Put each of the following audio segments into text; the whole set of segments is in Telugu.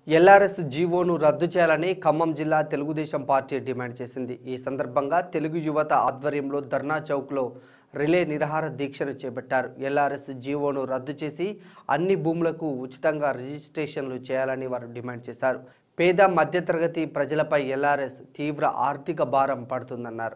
ఎల్ఆర్ఎస్ జీవోను రద్దు చేయాలని ఖమ్మం జిల్లా తెలుగుదేశం పార్టీ డిమాండ్ చేసింది ఈ సందర్భంగా తెలుగు యువత ఆధ్వర్యంలో ధర్నా చౌక్లో రిలే నిరాహార దీక్షను చేపట్టారు ఎల్ఆర్ఎస్ జీవోను రద్దు చేసి అన్ని భూములకు ఉచితంగా రిజిస్ట్రేషన్లు చేయాలని వారు డిమాండ్ చేశారు పేద మధ్యతరగతి ప్రజలపై ఎల్ఆర్ఎస్ తీవ్ర ఆర్థిక భారం పడుతుందన్నారు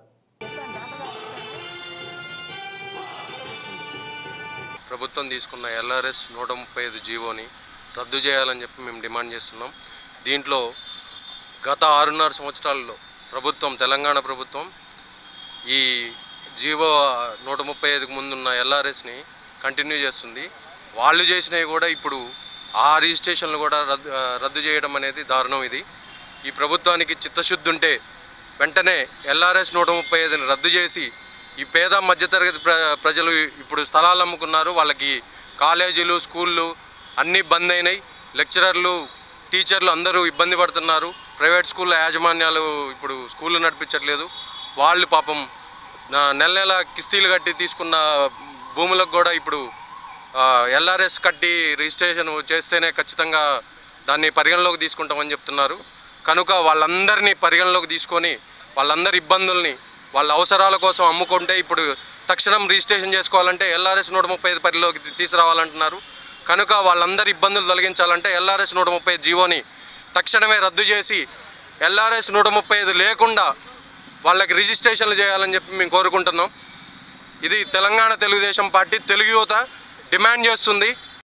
ప్రభుత్వం తీసుకున్న ఎల్ఆర్ఎస్ నూట ముప్పై ఐదు జీవోని రద్దు చేయాలని చెప్పి మేము డిమాండ్ చేస్తున్నాం దీంట్లో గత ఆరున్నర సంవత్సరాల్లో ప్రభుత్వం తెలంగాణ ప్రభుత్వం ఈ జీవో నూట ముప్పై ఐదుకు ముందున్న ఎల్ఆర్ఎస్ని కంటిన్యూ చేస్తుంది వాళ్ళు చేసినవి కూడా ఇప్పుడు ఆ రిజిస్ట్రేషన్లు కూడా రద్దు ఆ, రద్దు చేయడం అనేది దారుణం ఇది ఈ ప్రభుత్వానికి చిత్తశుద్ధి ఉంటే వెంటనే ఎల్ఆర్ఎస్ నూట ముప్పై ఐదుని రద్దు చేసి ఈ పేద మధ్యతరగతి ప్ర ప్రజలు ఇప్పుడు స్థలాలు అమ్ముకున్నారు వాళ్ళకి కాలేజీలు స్కూళ్ళు అన్నీ బంద్ అయినాయి లెక్చరర్లు టీచర్లు అందరూ ఇబ్బంది పడుతున్నారు ప్రైవేట్ స్కూళ్ళ యాజమాన్యాలు ఇప్పుడు స్కూళ్ళు నడిపించట్లేదు వాళ్ళు పాపం నా- నెల నెల కిస్తీలు కట్టి తీసుకున్న భూములకు కూడా ఇప్పుడు ఎల్ఆర్ఎస్ కట్టి రిజిస్ట్రేషన్ చేస్తేనే ఖచ్చితంగా దాన్ని పరిగణలోకి తీసుకుంటామని చెప్తున్నారు కనుక వాళ్ళందరినీ పరిగణలోకి తీసుకొని వాళ్ళందరి ఇబ్బందుల్ని వాళ్ళ అవసరాల కోసం అమ్ముకుంటే ఇప్పుడు తక్షణం రిజిస్ట్రేషన్ చేసుకోవాలంటే ఎల్ఆర్ఎస్ నూట ముప్పై ఐదు పరిధిలోకి తీ- తీసుకురావాలంటున్నారు కనుక వాళ్ళందరి ఇబ్బందులు తొలగించాలంటే ఎల్ఆర్ఎస్ నూట ముప్పై ఐదు జీవోని తక్షణమే రద్దు చేసి ఎల్ఆర్ఎస్ నూట ముప్పై ఐదు లేకుండా వాళ్ళకి రిజిస్ట్రేషన్లు చేయాలని చెప్పి మేము కోరుకుంటున్నాం ఇది తెలంగాణ తెలుగుదేశం పార్టీ తెలుగు యువత డిమాండ్ చేస్తుంది